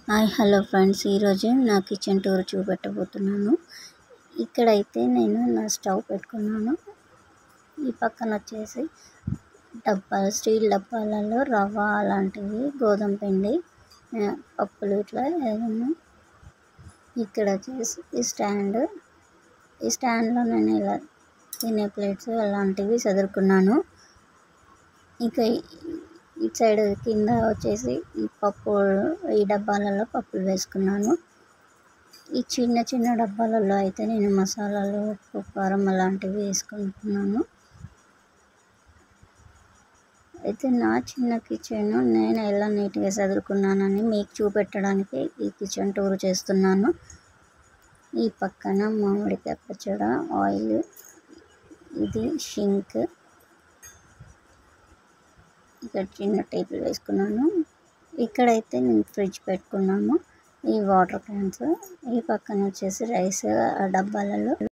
hi hello friends ఈరోజు నా kitchen tour చూపెట్టబోతున్నాను ఇక్కడైతే నేను నా స్టవ్ పెట్టుకున్నాను ఈ పక్కన వచ్చేసి డబ్బాలు స్టీల్ డబ్బాలలో రవ్వ అలాంటివి గోధుమ పిండి ఆ, పప్పులు ఇట్లా ఏదైనా ఇక్కడ వచ్చేసి ఈ స్టాండ్ ఈ స్టాండ్లో నేను ఇలా తినే ప్లేట్స్ అలాంటివి చదువుకున్నాను ఇంకా ఈ- ఇటు సైడ్ కింద వచ్చేసి ఈ పప్పు ఈ డబ్బాలలో పప్పులు వేసుకున్నాను ఈ చిన్న చిన్న డబ్బాలలో అయితే నేను మసాలాలు ఉప్పు కారం అలాంటివి వేసుకుంటున్నాను అయితే నా చిన్న కిచెన్ నేను ఎలా నీట్గా చదువుకున్నానని మీకు చూపెట్టడానికి ఈ కిచెన్ టూర్ చేస్తున్నాను ఈ పక్కన మామిడికాయ పచ్చడ ఆయిల్ ఇది షింక్ ఇక్కడ చిన్న టేబుల్ వేసుకున్నాను ఇక్కడైతే నేను ఫ్రిడ్జ్ పెట్టుకున్నాము ఈ వాటర్ క్యాన్స్ ఈ పక్కన వచ్చేసి రైస్ ఆ డబ్బాలలో